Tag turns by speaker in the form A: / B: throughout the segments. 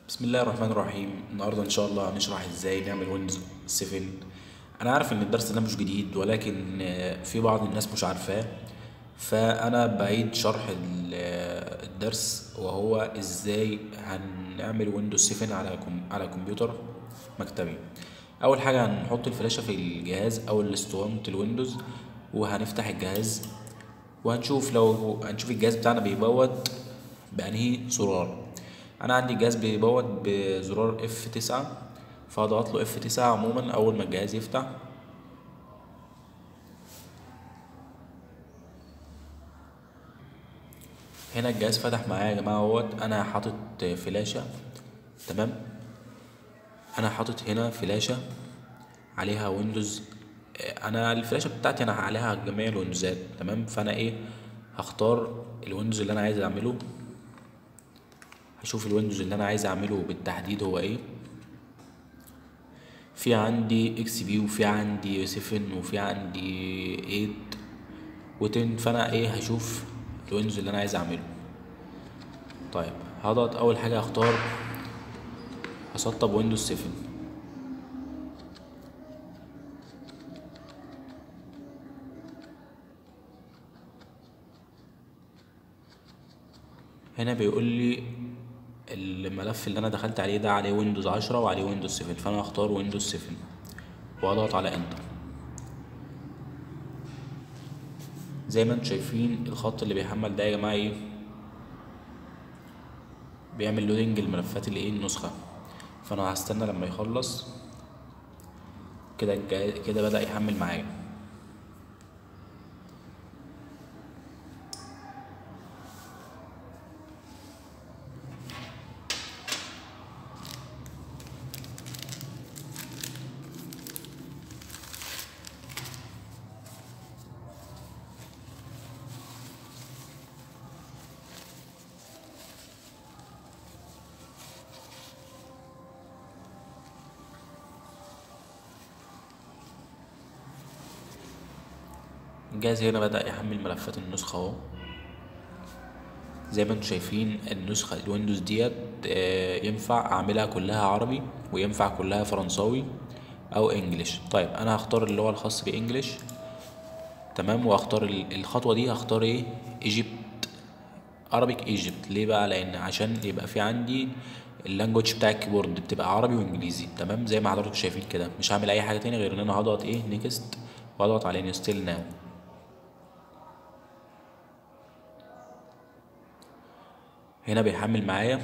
A: بسم الله الرحمن الرحيم النهارده ان شاء الله هنشرح ازاي نعمل ويندوز 7 انا عارف ان الدرس ده مش جديد ولكن آه، في بعض الناس مش عارفاه فانا بعيد شرح ال- آه، الدرس وهو ازاي هنعمل ويندوز 7 على كم... على كمبيوتر مكتبي اول حاجه هنحط الفلاشه في الجهاز او الاسطوانه الويندوز وهنفتح الجهاز وهنشوف لو هنشوف الجهاز بتاعنا بيبوت بأنهي زرار انا عندي جهاز بيبوت بزرار اف 9 فهضغط له اف 9 عموما اول ما الجهاز يفتح هنا الجهاز فتح معايا يا جماعه اهوت انا حاطط فلاشه تمام انا حاطط هنا فلاشه عليها ويندوز آه، انا الفلاشه بتاعتي انا عليها جميع الويندوزات تمام فانا ايه هختار الويندوز اللي انا عايز اعمله هشوف الويندوز اللي انا عايز اعمله بالتحديد هو ايه في عندي اكس بي وفي عندي 7 وفي عندي 8 و10 فانا ايه هشوف الويندوز اللي انا عايز اعمله طيب هضغط اول حاجه هختار هسطب ويندوز 7 هنا بيقول لي الملف اللي انا دخلت عليه ده عليه ويندوز 10 وعليه ويندوز 7 فانا هختار ويندوز 7 واضغط على انتر زي ما انتم شايفين الخط اللي بيحمل ده يا جماعه ايه بيعمل لودنج الملفات اللي ايه النسخه فانا هستنى لما يخلص كده الجهاز- كده بدأ يحمل معايا الجهاز هنا بدأ يحمل ملفات النسخة اهو زي ما انتم شايفين النسخة الويندوز ديت آه، ينفع اعملها كلها عربي وينفع كلها فرنساوي او انجليش طيب انا هختار اللي هو الخاص بانجليش تمام وهختار ال- الخطوة دي هختار ايه ايجيبت Arabic ايجيبت ليه بقى لان عشان يبقى في عندي اللانجوج بتاع الكيبورد بتبقى عربي وانجليزي تمام زي ما حضراتكم شايفين كده مش هعمل اي حاجه تاني غير ان انا هضغط ايه نيكست واضغط على انستيل ناو هنا بيحمل معايا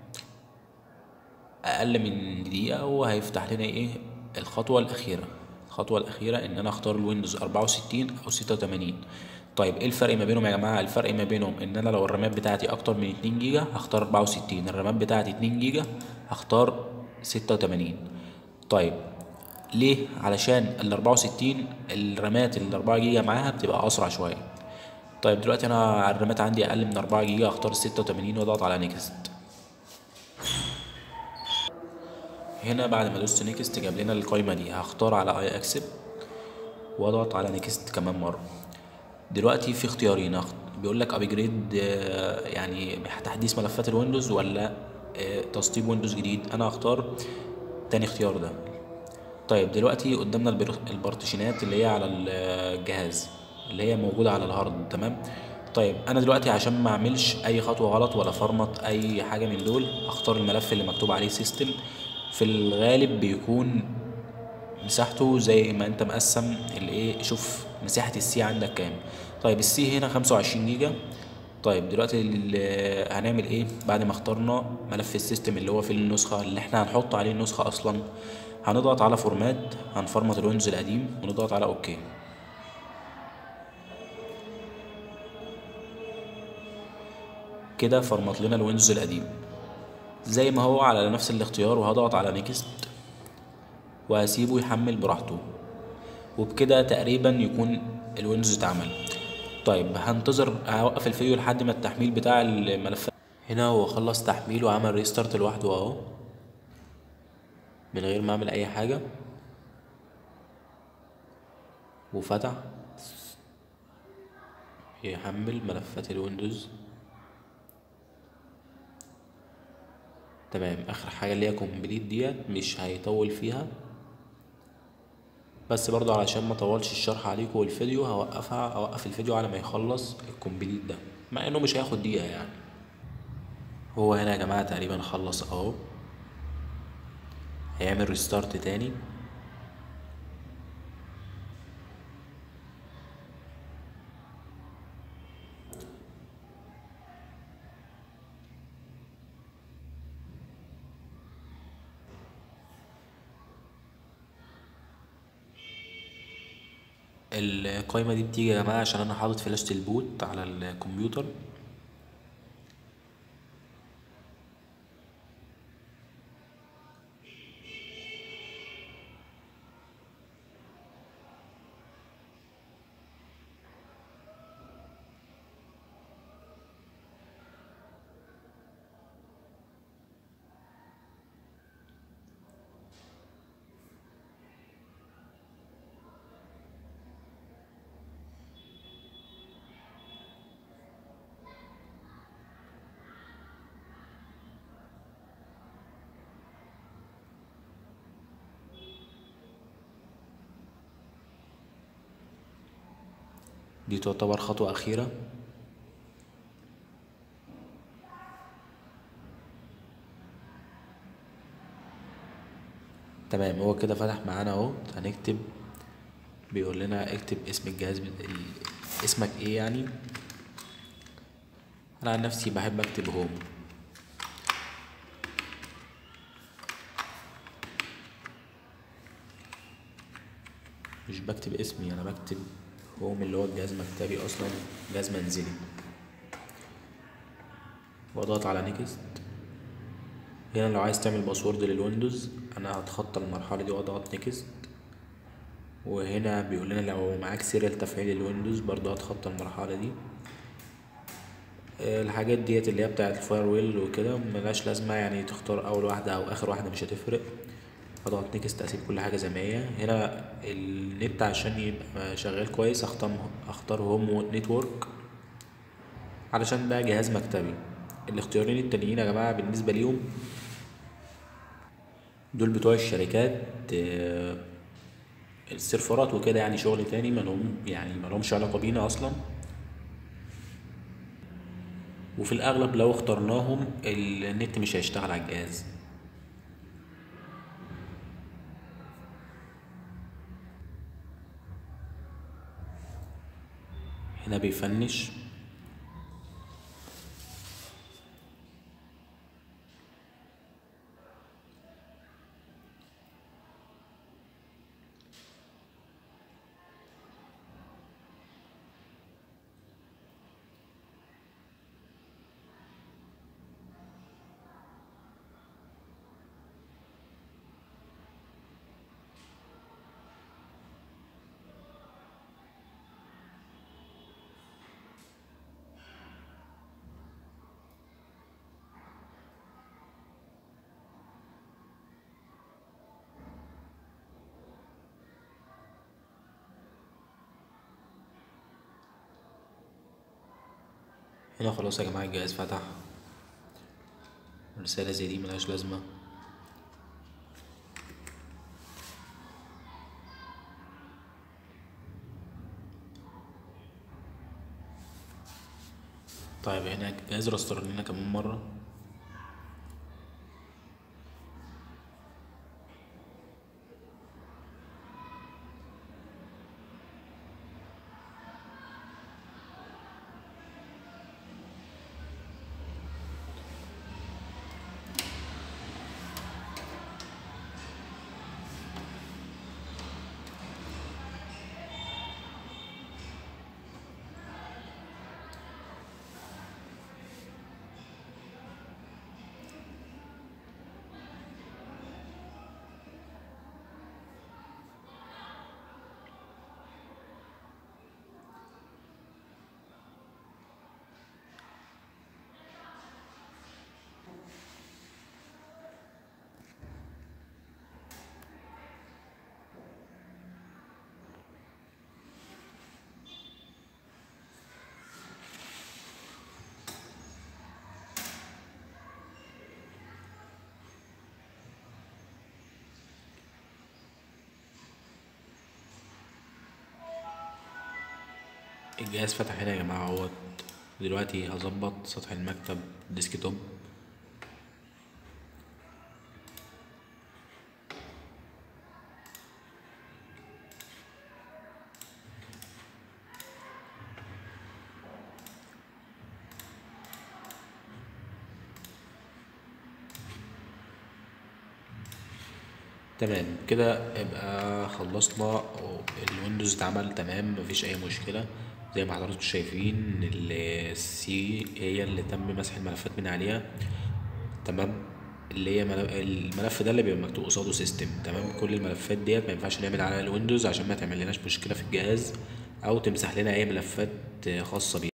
A: اقل من دقيقه وهيفتح لنا ايه الخطوه الاخيره الخطوه الاخيره ان انا اختار الويندوز 64 او 86 طيب ايه الفرق ما بينهم يا جماعه الفرق ما بينهم ان انا لو الرامات بتاعتي اكتر من 2 جيجا هختار 64 الرامات بتاعتي 2 جيجا هختار 86 طيب ليه علشان ال 64 الرامات ال 4 جيجا معاها بتبقى اسرع شويه طيب دلوقتي انا الرامات عندي اقل من 4 جيجا هختار 86 واضغط على نيكست هنا بعد ما دوست نيكست جاب لنا القايمه دي هختار على اي اكسبت واضغط على نيكست كمان مره دلوقتي في اختيارين هخ- بيقول لك ابجريد يعني تحديث ملفات الويندوز ولا آه، تسطيب ويندوز جديد انا هختار تاني اختيار ده طيب دلوقتي قدامنا البر- البارتيشنات اللي هي على ال- الجهاز اللي هي موجودة على الهارد تمام طيب انا دلوقتي عشان ما اعملش اي خطوة غلط ولا فرمط اي حاجة من دول هختار الملف اللي مكتوب عليه سيستم في الغالب بيكون مساحته زي ما انت مقسم الايه شوف مساحة السي عندك كام طيب السي هنا 25 جيجا طيب دلوقتي ال- هنعمل ايه بعد ما اخترنا ملف السيستم اللي هو في النسخة اللي احنا هنحط عليه النسخة اصلا هنضغط على فورمات هنفرمت الويندوز القديم ونضغط على اوكي كده فرمت لنا الويندوز القديم زي ما هو على نفس الاختيار وهضغط على نيكست وهسيبه يحمل براحته وبكده تقريبا يكون الويندوز اتعمل طيب هنتظر هوقف الفيديو لحد ما التحميل بتاع الملفات هنا هو خلص تحميل وعمل ريستارت لوحده اهو من غير ما اعمل اي حاجه وفتح يحمل ملفات الويندوز تمام اخر حاجة اللي هي كومبليت ديت مش هيطول فيها بس برضو علشان ما طولش الشرح عليكم والفيديو هوقفها اوقف الفيديو على ما يخلص الكومبليت ده مع انه مش هياخد دقيقة يعني هو هنا يا جماعة تقريبا خلص اهو هيعمل ريستارت تاني القايمة دي بتيجي يا جماعة عشان أنا حاطط فلاشة البوت على الكمبيوتر دي تعتبر خطوة أخيرة تمام هو كده فتح معانا اهو هنكتب بيقول لنا اكتب اسم الجهاز بت- ال- اسمك ايه يعني انا عن نفسي بحب اكتب هوم مش بكتب اسمي انا بكتب هوم اللي هو الجهاز مكتبي اصلا جهاز منزلي واضغط على نيكست هنا لو عايز تعمل باسورد للويندوز انا هتخطى المرحله دي واضغط نيكست وهنا بيقول لنا لو معاك سيريال تفعيل الويندوز برضه هتخطى المرحله دي آه، الحاجات ديت اللي هي بتاعت الفايرويل وكده ملهاش لازمه يعني تختار اول واحده او اخر واحده مش هتفرق اضغط نيكست اسيب كل حاجه زي ما هي هنا النت عشان يبقى شغال كويس اختار اختار هوم نتورك علشان ده جهاز مكتبي الاختيارين التانيين يا جماعه بالنسبه ليهم دول بتوع الشركات آه، السيرفرات وكده يعني شغل تاني ملهم يعني ملهمش علاقة بينا أصلا وفي الأغلب لو اخترناهم النت مش هيشتغل على الجهاز هنا بيفنش هنا خلاص يا جماعة الجهاز فتح رسالة زي دي ملهاش لازمة طيب هنا الجهاز رستر لنا كمان مرة الجهاز فتح هنا يا جماعة اهوت دلوقتي هظبط سطح المكتب ديسكتوب تمام كده يبقى خلصنا الويندوز اتعمل تمام مفيش اي مشكلة زي ما حضراتكم شايفين السي هي اللي تم مسح الملفات من عليها تمام اللي هي ملف الملف ده اللي بيبقى مكتوب قصاده سيستم تمام كل الملفات ديت ما ينفعش نعمل عليها الويندوز عشان ما تعمل لناش مشكلة في الجهاز او تمسح لنا اي ملفات خاصة بيها